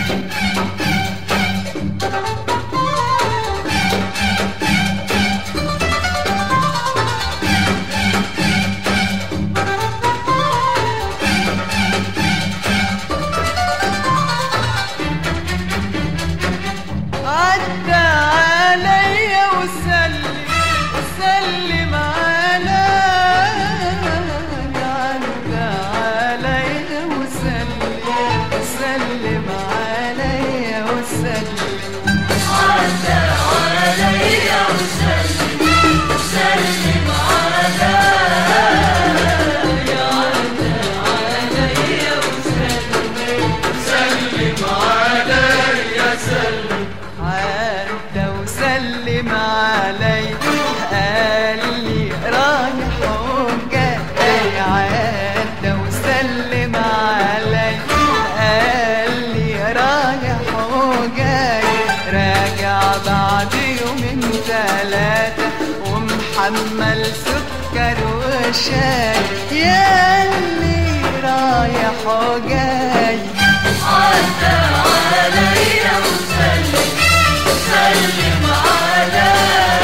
عدى عليا وسلم وسلم عليا عدى عليا وسلم وسلم عليا وسلم عدى عليا وسلم سلم عليا عدى عليا وسلم سلم عليا سلم عدى وسلم علي قال لي رايح وجاي عدى وسلم علي قال لي رايح وجاي راجع بعد يومين ثلاثة ومحمل سكر وشاي ياللي رايح وجاي عدى عليا وسلم سلم عليا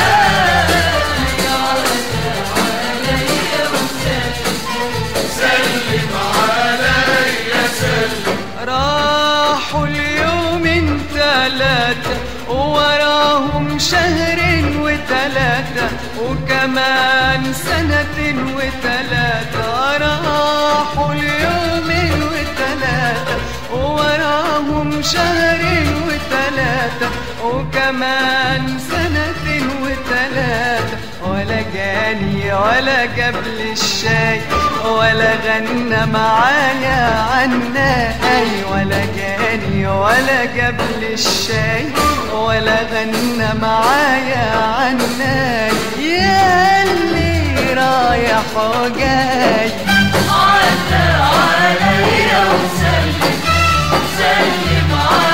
عدى عليا وسلم سلم عليا سلم راحوا اليومين ثلاثة ووراهم شهرين وثلاثة وكمان سنة وثلاثة راحوا اليومين وثلاثة ووراهم شهرين وثلاثة وكمان سنة وثلاثة ولا جاني ولا جاب لي الشاي ولا غنى معايا عناي ولا جاني ولا جاب لي الشاي ولا غنى معايا عناي يا اللي رايح وجاي عدى عليا وسلم سلم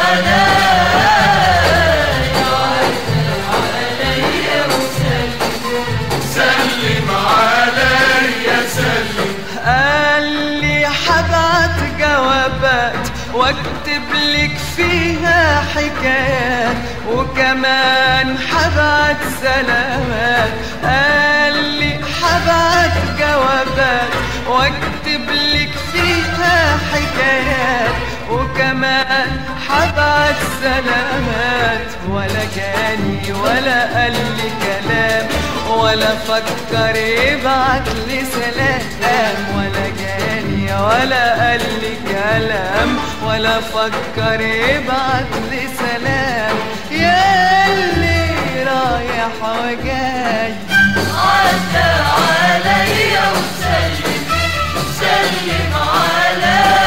عليا عدى عليا وسلم سلم عليا سلم قال لي حبعت جوابات واكتب لك فيها حكايات وكمان حبعت سلامات قال لي حبعت جوابات واكتب لك فيها حكايات وكمان حبعت سلامات ولا جاني ولا قال لي كلام ولا فكر يبعت لي سلام ولا جاني ولا قال لي كلام ولا فكر يبعت لي سلام يا اللي رايح وجاي عدى عليا وسلم سلم عليا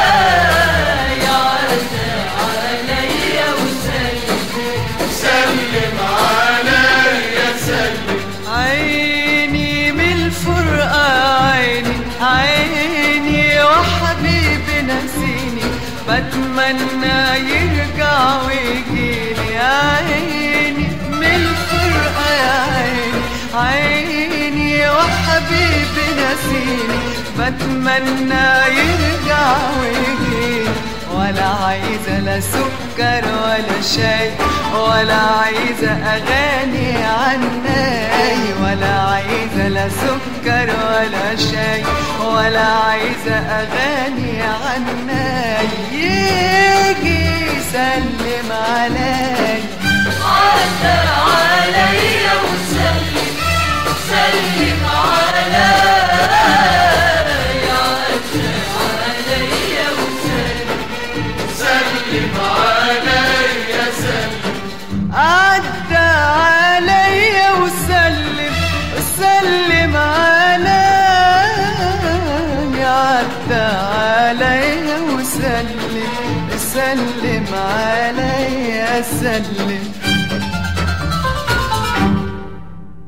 عدى عليا وسلم سلم عليا سلم عيني من الفرقة عيني عيني وحبيبي نسيني بتمنى يرجع ويجيني عيني من الفرقة يا عيني عيني وحبيبي نسيني بتمنى يرجع ويجيني ولا عايزة لا سكر ولا شاي ولا عايزة أغاني عناي ولا عايزة لا سكر ولا شاي ولا عايزة أغاني عناي يجي يسلم علي عدى عليا وسلم سلم عليا عدى عليا وسلم سلم عليا سلم عدى عليا وسلم سلم علي عدى عليا وسلم سلم عليا سلم